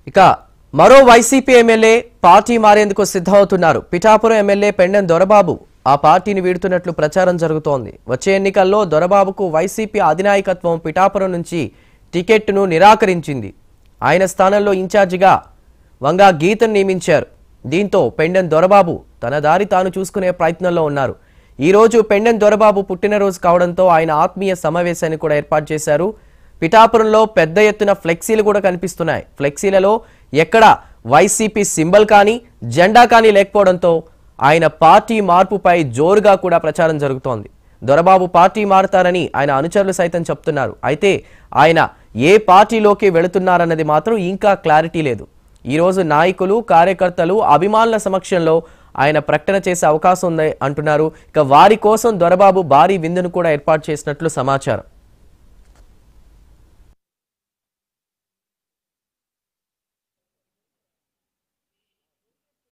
ఇక మరో YCP MLA party మారేందుకు సిద్ధమవుతున్నారు పిఠాపురం ఎమ్మెల్యే పెండెం దొరబాబు ఆ పార్టీని వీడుతున్నట్లు ప్రచారం జరుగుతోంది వచ్చే ఎన్నికల్లో దొరబాబుకు వైసీపీ అధినాయకత్వం పిఠాపురం నుంచి టికెట్ను నిరాకరించింది ఆయన స్థానంలో ఇన్ఛార్జిగా వంగా గీతను నియమించారు దీంతో పెండెం దొరబాబు తన దారి తాను చూసుకునే ప్రయత్నంలో ఉన్నారు ఈ రోజు పెండెం దొరబాబు పుట్టినరోజు కావడంతో ఆయన ఆత్మీయ సమావేశాన్ని కూడా ఏర్పాటు చేశారు పిఠాపురంలో పెద్ద ఎత్తున ఫ్లెక్సీలు కూడా కనిపిస్తున్నాయి ఫ్లెక్సీలలో ఎక్కడ వైసీపీ సింబల్ కానీ జెండా కానీ లేకపోవడంతో ఆయన పార్టీ మార్పుపై జోరుగా కూడా ప్రచారం జరుగుతోంది దొరబాబు పార్టీ మారుతారని ఆయన అనుచరులు సైతం చెప్తున్నారు అయితే ఆయన ఏ పార్టీలోకి వెళుతున్నారన్నది మాత్రం ఇంకా క్లారిటీ లేదు ఈరోజు నాయకులు కార్యకర్తలు అభిమానుల సమక్షంలో ఆయన ప్రకటన చేసే అవకాశం ఉంది అంటున్నారు ఇక వారి కోసం దొరబాబు భారీ విందును కూడా ఏర్పాటు చేసినట్లు సమాచారం